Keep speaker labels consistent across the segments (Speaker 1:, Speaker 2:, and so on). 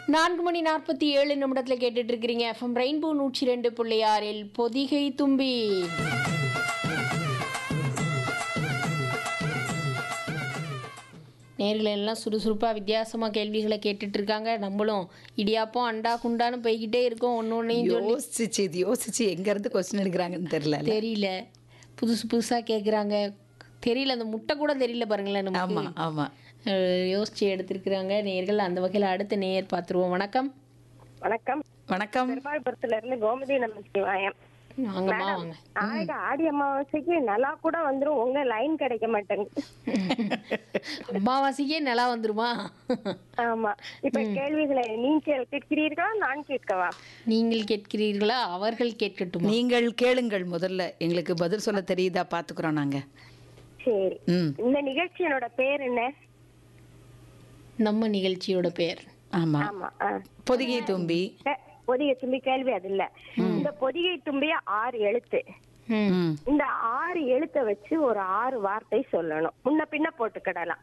Speaker 1: நான்கு மணி நாற்பத்தி ஏழு நிமிடத்தில் கேட்டுட்டு இருக்கிறீங்க எஃப்எம் ரெயின்போ நூற்றி ரெண்டு புள்ளி ஆறில் பொதிகை தும்பி நேர்கள் எல்லாம் சுறுசுறுப்பாக வித்தியாசமாக கேள்விகளை கேட்டுட்டு இருக்காங்க நம்மளும் இடியாப்பம் அண்டா குண்டான்னு போய்கிட்டே இருக்கோம் ஒன்று ஒன்றையும் சொல்லி
Speaker 2: யோசிச்சு இது யோசிச்சு எங்க இருந்து கொஸ்டின் எடுக்கிறாங்கன்னு தெரியல
Speaker 1: தெரியல புதுசு புதுசாக கேட்குறாங்க தெரியல அந்த முட்டை கூட தெரியல பாருங்களேன்
Speaker 2: ஆமா
Speaker 1: நமக்கு
Speaker 2: ஆமா
Speaker 1: அஹ், யோசிச்சு எடுத்திருக்கிறாங்க நேர்கள் அந்த வகையில் அடுத்த நேயர் பார்த்துருவோம் வணக்கம்
Speaker 3: வணக்கம்
Speaker 2: வணக்கம்
Speaker 3: பெருமாள்புரத்துல இருந்து கோமதி நமச்சிவாயம்
Speaker 1: வாங்கம்மா வாங்க
Speaker 3: நாளைக்கு ஆடி அமாவாசைக்கு நல்லா கூட வந்துரும் உங்க லைன் கிடைக்க மாட்டேங்குது
Speaker 1: அமாவாசைக்கே நிலா வந்துருமா
Speaker 3: ஆமா இப்ப கேள்விகளை நீங்கள் கேட்கிறீர்களா நான் கேட்கவா
Speaker 1: நீங்கள் கேட்கிறீர்களா அவர்கள் கேட்கட்டுமா
Speaker 2: நீங்கள் கேளுங்கள் முதல்ல எங்களுக்கு பதில் சொல்ல தெரியுதா பாத்துக்கிறோம் நாங்க
Speaker 3: சரி
Speaker 2: ம்
Speaker 3: இந்த நிகழ்ச்சியோட பேர் என்ன
Speaker 1: நம்ம நிகழ்ச்சியோட பேர்
Speaker 2: ஆமா
Speaker 3: ஆமா ஆ.
Speaker 2: பொதிகை தும்பி
Speaker 3: அஹ், பொதிகை தும்பி கேள்வி அது இல்ல இந்த பொதிகை தும்பிய ஆறு எழுத்து
Speaker 1: ம்.
Speaker 2: ம்
Speaker 3: இந்த ஆறு எழுத்தை வச்சு ஒரு ஆறு வார்த்தை சொல்லணும் முன்ன பின்ன போட்டுக்கிடலாம்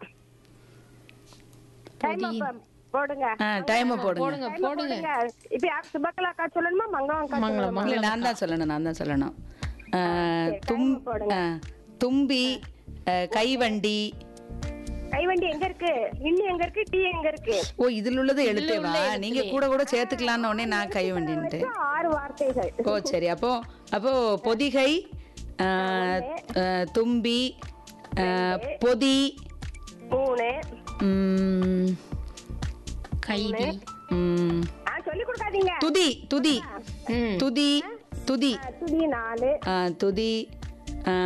Speaker 3: Time up போடுங்க
Speaker 2: ஆ டைமை போடுங்க
Speaker 1: போடுங்க
Speaker 3: Time up
Speaker 1: போடுங்க
Speaker 3: போடுங்க இப்ப யார் சுபக்கலா அக்கா சொல்லணுமா மங்களம் அக்கா சொல்லணுமா
Speaker 2: இல்ல நான் தான் சொல்லணும் நான் தான் சொல்லணும் ஆ, தும் ஆ, தும்பி ஆ, கைவண்டி
Speaker 3: கைவண்டி எங்க இருக்கு இன்னும் எங்க இருக்கு டீ எங்க இருக்கு
Speaker 2: ஓ இதுல உள்ளது எழுத்தேவா நீங்க கூட கூட சேர்த்துக்கலாம்னு உடனே நான் கைவண்டின்ட்டு
Speaker 3: ஆறு வார்த்தைகள்
Speaker 2: ஓ சரி அப்போ அப்போ பொதிகை ஆ, ஆ, தும்பி ஆ, பொதி
Speaker 3: மூணு
Speaker 2: ம்,
Speaker 1: கைதி
Speaker 2: ம்,
Speaker 3: ஆ சொல்லி கொடுக்காதீங்க
Speaker 2: துதி துதி
Speaker 1: ம்
Speaker 2: துதி துதி
Speaker 3: ஆ, துதி நாலு
Speaker 2: ஆ, துதி ஆ,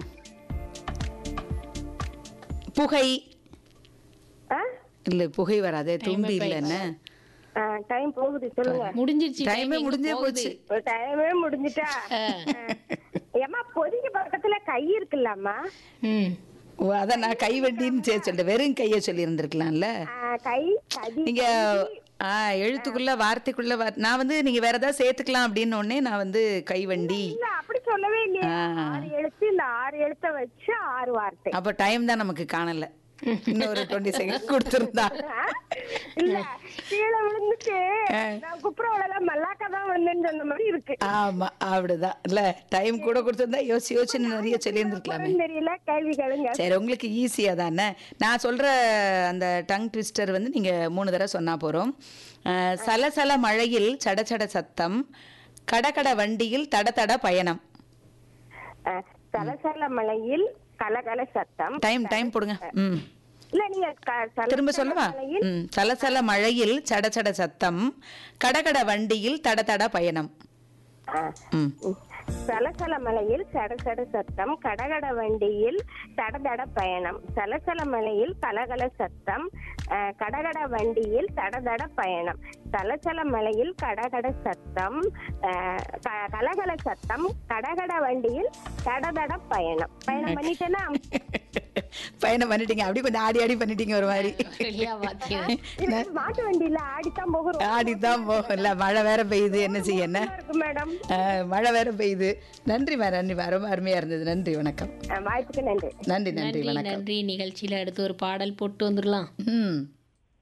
Speaker 2: புகை
Speaker 3: ஆ?
Speaker 2: இல்ல புகை வராதே தும்பி இல்லைன்னு
Speaker 3: ஆ, டைம் போகுது சொல்லுங்க
Speaker 1: முடிஞ்சிருச்சு
Speaker 2: டைமே
Speaker 1: timing
Speaker 2: முடிஞ்சே
Speaker 1: போகுது.
Speaker 2: போச்சு
Speaker 3: ஒரு டைமே முடிஞ்சிட்டா ஏமா பொதிக்கு பக்கத்துல கை இருக்குல்லம்மா
Speaker 1: ம்
Speaker 2: ஓ அதான் நான் கைவண்டின்னு சே சொல்லிட்டேன் வெறும் கையை சொல்லி இருந்திருக்கலாம்ல
Speaker 3: ஆ, கை கதி
Speaker 2: நீங்க ஆ எழுத்துக்குள்ள வார்த்தைக்குள்ள வார்- நான் வந்து நீங்க வேற ஏதாவது சேர்த்துக்கலாம் அப்படின்னு உடனே நான் வந்து கைவண்டி
Speaker 3: இல்ல அப்படி சொல்லவே இல்லையா
Speaker 2: ஆ.
Speaker 3: ஆறு எழுத்து இந்த ஆறு எழுத்த வச்சு ஆறு வார்த்தை
Speaker 2: அப்ப டைம் தான் நமக்கு காணல இன்னொரு டுவெண்ட்டி செகண்ட் கொடுத்துருந்தா
Speaker 3: ஆ? இல்ல கீழே விழுந்துட்டு நான் குப்புறவள மல்லாக்கா தான் வந்தேன்னு சொன்ன மாதிரி இருக்கு
Speaker 2: ஆமா அப்படிதான் இல்ல டைம் கூட கொடுத்துருந்தா யோசிச்சு யோசிச்சு நிறைய சொல்லி இருந்திருக்கலாமே
Speaker 3: தெரியல கேள்வி கேளுங்க
Speaker 2: சரி உங்களுக்கு ஈஸியாக தானே நான் சொல்கிற அந்த டங் ட்விஸ்டர் வந்து நீங்கள் மூணு தடவை சொன்னால் போகிறோம் சலசல மழையில் சட சட சத்தம் கடகட வண்டியில் தட தட பயணம்
Speaker 3: ஆ, சலசல மலையில் கலகல சத்தம்
Speaker 2: டைம் டைம் போடுங்க ம்
Speaker 3: இல்ல நீங்க க- சலசல
Speaker 2: திரும்ப சொல்லவா
Speaker 3: மலையில்
Speaker 2: ம் சலசல மழையில் சட சட சத்தம் கடகட வண்டியில் தட தட பயணம்
Speaker 3: ஆ.
Speaker 2: ம்
Speaker 3: சலசல மலையில் சடசட சத்தம் கடகட வண்டியில் தடதட பயணம் சலசல மலையில் கலகல சத்தம் அஹ், கடகட வண்டியில் தடதட பயணம் சலசல மலையில் கடகட சத்தம் அஹ், க- கலகல சத்தம் கடகட வண்டியில் தடதட பயணம் பயணம் பண்ணிட்டேனா
Speaker 2: பயணம் பண்ணிட்டீங்க அப்படி கொஞ்சம் ஆடி ஆடி பண்ணிட்டீங்க ஒரு மாதிரி
Speaker 1: சரியா பாத்தீங்க
Speaker 3: இது மாட்டு வண்டியில ஆடித்தான் போகிறோம்
Speaker 2: ஆடிதான் போகல மழை வேற பெய்யுது என்ன செய்ய என்ன
Speaker 3: இருக்கு மேடம்
Speaker 2: ஆஹ், மழை வேற பெய்யுது நன்றிம்மா நன்றிம்மா ரொம்ப அருமையா இருந்தது நன்றி வணக்கம்
Speaker 3: அஹ், வாய்ப்புக்கு நன்றி
Speaker 2: நன்றி நன்றி
Speaker 1: நன்றி
Speaker 2: வணக்கம்
Speaker 1: நன்றி நிகழ்ச்சியில அடுத்து ஒரு பாடல் போட்டு வந்துடலாம்
Speaker 2: ம்